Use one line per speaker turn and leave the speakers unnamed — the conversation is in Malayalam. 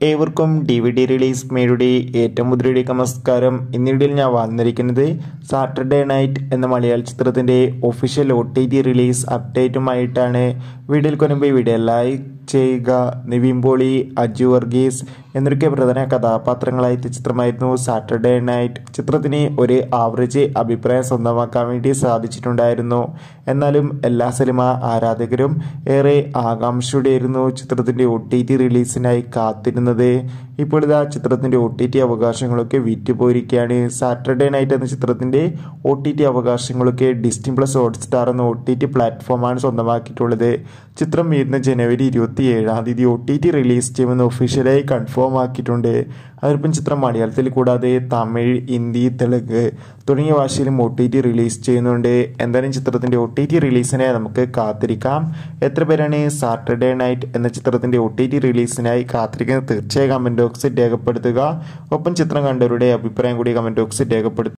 ഏവർക്കും ഡി വി ഡി റിലീസ് മേയുടെ ഏറ്റവും മുദ്രയുടെ നമസ്കാരം ഇന്നിടയിൽ ഞാൻ വന്നിരിക്കുന്നത് സാറ്റർഡേ നൈറ്റ് എന്ന മലയാള ചിത്രത്തിൻ്റെ official O T T release അപ്ഡേറ്റുമായിട്ടാണ് വീഡിയോയിൽ കൊനുമ്പ് വീഡിയോ ലൈക്ക് ചെയ്യുക നിവിൻ പോളി അജു വർഗീസ് എന്നൊക്കെ പ്രധാന കഥാപാത്രങ്ങളായ ചിത്രമായിരുന്നു സാറ്റർഡേ നൈറ്റ് ചിത്രത്തിന് ഒരു ആവറേജ് അഭിപ്രായം സ്വന്തമാക്കാൻ വേണ്ടി സാധിച്ചിട്ടുണ്ടായിരുന്നു എന്നാലും എല്ലാ സിനിമ ആരാധകരും ഏറെ ആകാംക്ഷയോടെയായിരുന്നു ചിത്രത്തിൻ്റെ ഒ ടി ടി റിലീസിനായി കാത്തിരുന്നത് ഇപ്പോൾ ഇതാ ചിത്രത്തിൻ്റെ ഒ ടി ടി അവകാശങ്ങളൊക്കെ വിറ്റുപോയിരിക്കുകയാണ് സാറ്റർഡേ നൈറ്റ് എന്ന ചിത്രത്തിൻ്റെ ഒ ടി ടി അവകാശങ്ങളൊക്കെ ഡിസ്നി പ്ലസ് ഹോട്ട്സ്റ്റാർ എന്ന ഒ ടി ടി പ്ലാറ്റ്ഫോമാണ് സ്വന്തമാക്കിയിട്ടുള്ളത് ചിത്രം വരുന്ന ജനുവരി ഇരുപത്തി ഏഴാം തീയതി ഒ ടി ടി റിലീസ് ചെയ്യുമെന്ന് ഒഫീഷ്യലായി കൺഫേം ആക്കിയിട്ടുണ്ട് അതിനൊപ്പം ചിത്രം മലയാളത്തിൽ കൂടാതെ തമിഴ് ഹിന്ദി തെലുങ്ക് തുടങ്ങിയ ഭാഷയിലും ഒ ടി ടി റിലീസ് ചെയ്യുന്നുണ്ട് എന്തായാലും ചിത്രത്തിൻ്റെ ഒ ടി ടി റിലീസിനെ നമുക്ക് കാത്തിരിക്കാം എത്ര പേരാണ് സാറ്റർഡേ നൈറ്റ് എന്ന ചിത്രത്തിൻ്റെ ഒ ടി ടി റിലീസിനായി കാത്തിരിക്കുന്നത് തീർച്ചയായും കമൻറ്റ് ബോക്സിൽ രേഖപ്പെടുത്തുക ഒപ്പം ചിത്രം കണ്ടവരുടെ അഭിപ്രായം കൂടി കമൻറ്റ് ബോക്സിൽ രേഖപ്പെടുത്തുക